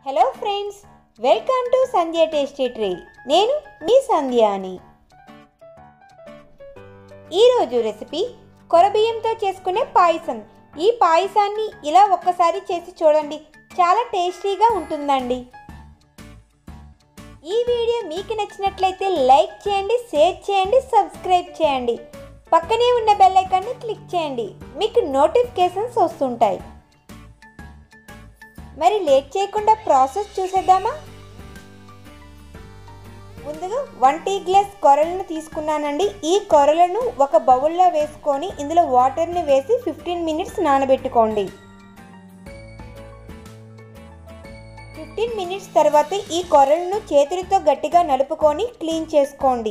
hello friends welcome to Sandhya tasty tree నేను మీ సంధ్యాని ఈరోజు రెసిపీ కొరబియ్యంతో చేసుకునే పాయసం ఈ పాయసాన్ని ఇలా ఒక్కసారి చేసి చూడండి చాలా టేస్టీగా ఉంటుందండి ఈ వీడియో మీకు నచ్చినట్లయితే లైక్ చేయండి షేర్ చేయండి సబ్స్క్రైబ్ చేయండి పక్కనే ఉన్న బెల్ ఐకాన్ని క్లిక్ చేయండి మీకు నోటిఫికేషన్స్ వస్తుంటాయి మరి లేట్ చేయకుండా ప్రాసెస్ చూసేద్దామా ముందుగా వన్ టీ గ్లాస్ కొరలను తీసుకున్నానండి ఈ కొరలను ఒక బౌల్లో వేసుకొని ఇందులో వాటర్ని వేసి ఫిఫ్టీన్ మినిట్స్ నానబెట్టుకోండి ఫిఫ్టీన్ మినిట్స్ తర్వాత ఈ కొరలను చేతులతో గట్టిగా నలుపుకొని క్లీన్ చేసుకోండి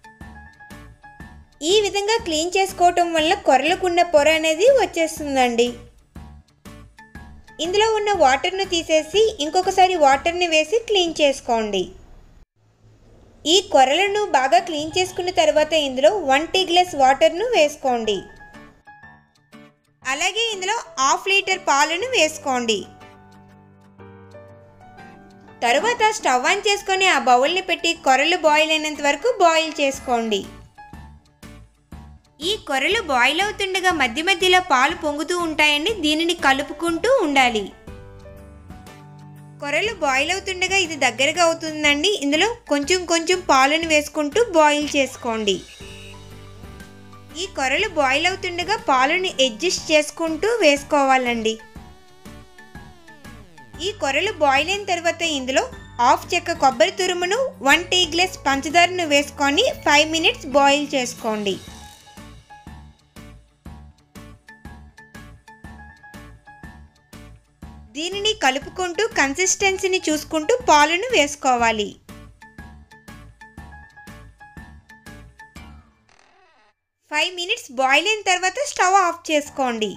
ఈ విధంగా క్లీన్ చేసుకోవటం వల్ల కొరలకున్న పొర అనేది వచ్చేస్తుందండి ఇందులో ఉన్న వాటర్ను తీసేసి ఇంకొకసారి వాటర్ని వేసి క్లీన్ చేసుకోండి ఈ కొరలను బాగా క్లీన్ చేసుకున్న తర్వాత ఇందులో వన్ టీ గ్లాస్ వాటర్ను వేసుకోండి అలాగే ఇందులో హాఫ్ లీటర్ పాలను వేసుకోండి తరువాత స్టవ్ ఆన్ చేసుకొని ఆ బౌల్ని పెట్టి కొరలు బాయిల్ అయినంత వరకు బాయిల్ చేసుకోండి ఈ కొరలు బాయిల్ అవుతుండగా మధ్య మధ్యలో పాలు పొంగుతూ ఉంటాయండి దీనిని కలుపుకుంటూ ఉండాలి కొరలు బాయిల్ అవుతుండగా ఇది దగ్గరగా అవుతుందండి ఇందులో కొంచెం కొంచెం పాలను వేసుకుంటూ బాయిల్ చేసుకోండి ఈ కొరలు బాయిల్ అవుతుండగా పాలను అడ్జస్ట్ చేసుకుంటూ వేసుకోవాలండి ఈ కొరలు బాయిల్ అయిన తర్వాత ఇందులో హాఫ్ చెక్క కొబ్బరి తురుమును వన్ టీ గ్లాస్ పంచదారను వేసుకొని ఫైవ్ మినిట్స్ బాయిల్ చేసుకోండి దీనిని కలుపుకుంటూ కన్సిస్టెన్సీని చూసుకుంటూ పాలను వేసుకోవాలి ఫైవ్ మినిట్స్ బాయిల్ అయిన తర్వాత స్టవ్ ఆఫ్ చేసుకోండి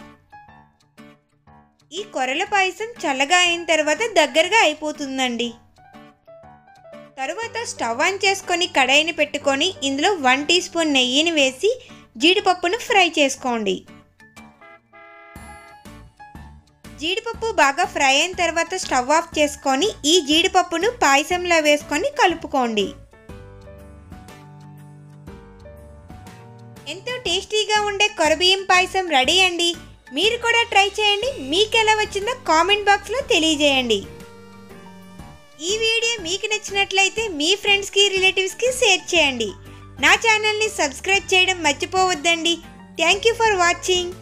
ఈ కొరల పాయసం చల్లగా అయిన తర్వాత దగ్గరగా అయిపోతుందండి తరువాత స్టవ్ ఆన్ చేసుకొని కడాయిని పెట్టుకొని ఇందులో వన్ టీ స్పూన్ నెయ్యిని వేసి జీడిపప్పును ఫ్రై చేసుకోండి జీడిపప్పు బాగా ఫ్రై అయిన తర్వాత స్టవ్ ఆఫ్ చేసుకొని ఈ జీడిపప్పును పాయసంలో వేసుకొని కలుపుకోండి ఎంతో టేస్టీగా ఉండే కొరబియ్యం పాయసం రెడీ అండి మీరు కూడా ట్రై చేయండి మీకు ఎలా వచ్చిందో కామెంట్ బాక్స్లో తెలియజేయండి ఈ వీడియో మీకు నచ్చినట్లయితే మీ ఫ్రెండ్స్కి రిలేటివ్స్కి షేర్ చేయండి నా ఛానల్ని సబ్స్క్రైబ్ చేయడం మర్చిపోవద్దండి థ్యాంక్ యూ ఫర్ వాచింగ్